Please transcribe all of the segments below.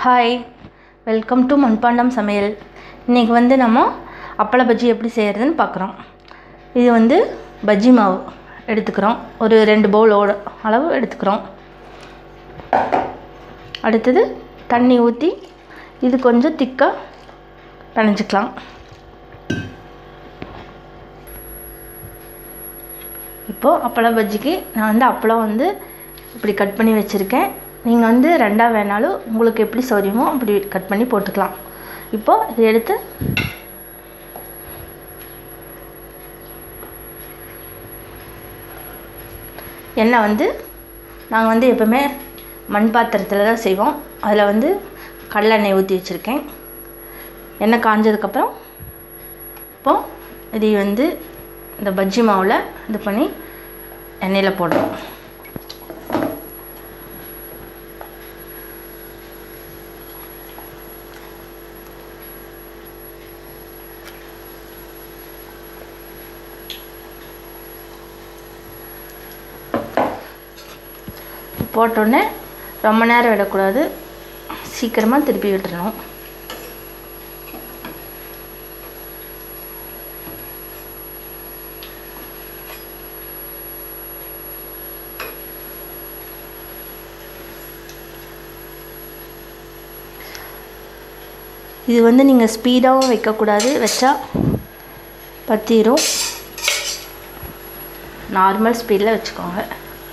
hi welcome to மண்பாண்டம் சமையல் இன்றைக்கி வந்து நம்ம அப்பள பஜ்ஜி எப்படி செய்கிறதுன்னு பார்க்குறோம் இது வந்து பஜ்ஜி மாவு எடுத்துக்கிறோம் ஒரு ரெண்டு பவுலோட அளவு எடுத்துக்கிறோம் அடுத்தது தண்ணி ஊற்றி இது கொஞ்சம் திக்காக பிணைஞ்சிக்கலாம் இப்போது அப்பள பஜ்ஜிக்கு நான் வந்து அப்பளம் வந்து இப்படி கட் பண்ணி வச்சுருக்கேன் நீங்கள் வந்து ரெண்டாக வேணாலும் உங்களுக்கு எப்படி சௌரியமோ அப்படி கட் பண்ணி போட்டுக்கலாம் இப்போது இதை எடுத்து எண்ணெய் வந்து நாங்கள் வந்து எப்போவுமே மண் பாத்திரத்தில் தான் செய்வோம் அதில் வந்து கடலெண்ணெய் ஊற்றி வச்சுருக்கேன் எண்ணெய் காஞ்சதுக்கப்புறம் இப்போது இது வந்து இந்த பஜ்ஜி மாவில் இது பண்ணி எண்ணெயில் போடுறோம் போட்டோடனே ரொம்ப நேரம் விடக்கூடாது சீக்கிரமாக திருப்பி விட்டுறணும் இது வந்து நீங்கள் ஸ்பீடாகவும் வைக்கக்கூடாது வச்சா பற்றிடும் நார்மல் ஸ்பீடில் வச்சுக்கோங்க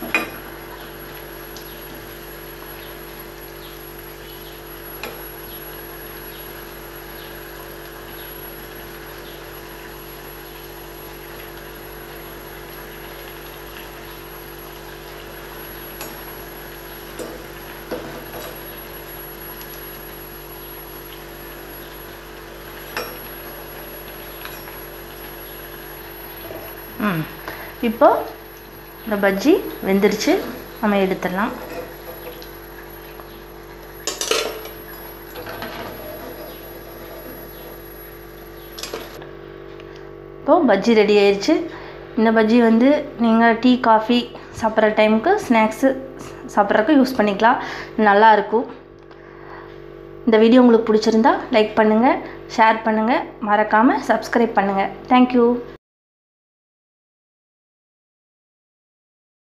ம் இப்போ இந்த பஜ்ஜி வெந்துருச்சு நம்ம எடுத்துடலாம் இப்போது பஜ்ஜி ரெடி ஆயிடுச்சு இந்த பஜ்ஜி வந்து நீங்கள் டீ காஃபி சாப்பிட்ற டைமுக்கு ஸ்நாக்ஸு சாப்பிட்றதுக்கு யூஸ் பண்ணிக்கலாம் நல்லாயிருக்கும் இந்த வீடியோ உங்களுக்கு பிடிச்சிருந்தா லைக் பண்ணுங்கள் ஷேர் பண்ணுங்கள் மறக்காமல் சப்ஸ்கிரைப் பண்ணுங்கள் தேங்க்யூ